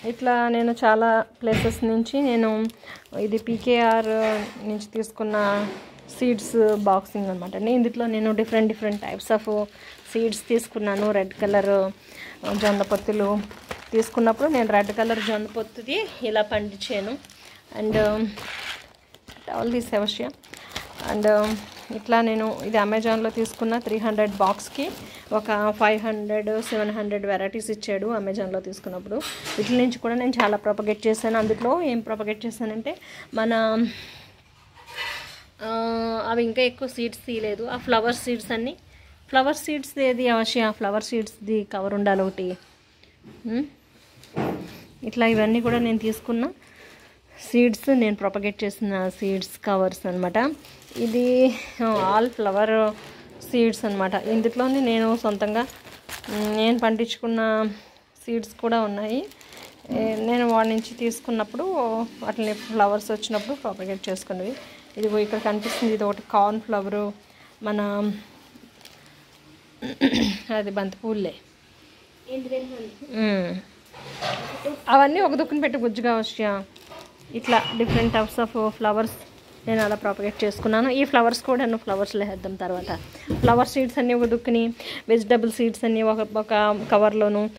ఇట్లా నేను చాలా ప్లేసెస్ నుంచి నేను ఇది పీకేఆర్ నుంచి తీసుకున్న సీడ్స్ బాక్సింగ్ అనమాట అండి ఇందులో నేను different different types of seeds తీసుకున్నాను రెడ్ కలర్ జొన్న పొత్తులు తీసుకున్నప్పుడు నేను రెడ్ కలర్ జొన్న పొత్తుది ఇలా పండించాను అండ్ ఆల్ దీస్ అవశ్య అండ్ ఇట్లా నేను ఇది అమెజాన్లో తీసుకున్న త్రీ హండ్రెడ్ బాక్స్కి ఒక five hundred seven hundred varieties ఇచ్చాడు అమెజాన్లో తీసుకున్నప్పుడు వీటి నుంచి కూడా నేను చాలా ప్రొపగేట్ చేశాను అందులో ఏం ప్రొపగేట్ చేశానంటే మన ఆ, అవి ఇంకా ఎక్కువ సీడ్స్ తీయలేదు ఆ ఫ్లవర్ సీడ్స్ అన్నీ ఫ్లవర్ సీడ్స్ ఏది అవశ్యం ఆ ఫ్లవర్ సీడ్స్ది కవర్ ఉండాలి ఒకటి ఉమ్. ఇట్లా ఇవన్నీ కూడా నేను తీసుకున్న సీడ్స్ నేను ప్రొపగేట్ చేసిన సీడ్స్ కవర్స్ అనమాట ఇది ఆల్ ఫ్లవర్ సీడ్స్ అనమాట ఇందులోనే నేను సొంతంగా మ్, నేను పండించుకున్న సీడ్స్ కూడా ఉన్నాయి ఏ, నేను వాడి నుంచి తీసుకున్నప్పుడు వాటిని ఫ్లవర్స్ వచ్చినప్పుడు ప్రొపగేట్ చేసుకున్నవి ఇది ఇక్కడ కనిపిస్తుంది ఇది ఒకటి కార్న్ ఫ్లవరు మన అది బంతిపూలే మ్. అవన్నీ ఒక దుక్కుని పెట్టి గుజ్జుగా వచ్చా ఇట్లా డిఫరెంట్ టైప్స్ ఆఫ్ ఫ్లవర్స్ నేను అలా ప్రాపగేట్ చేసుకున్నాను ఈ ఫ్లవర్స్ కూడా నేను ఫ్లవర్స్లో వేద్దాం తర్వాత ఫ్లవర్ సీడ్స్ అన్నీ ఒక దుక్కుని వెజిటబుల్ సీడ్స్ అన్నీ ఒక ఒక కవర్లోను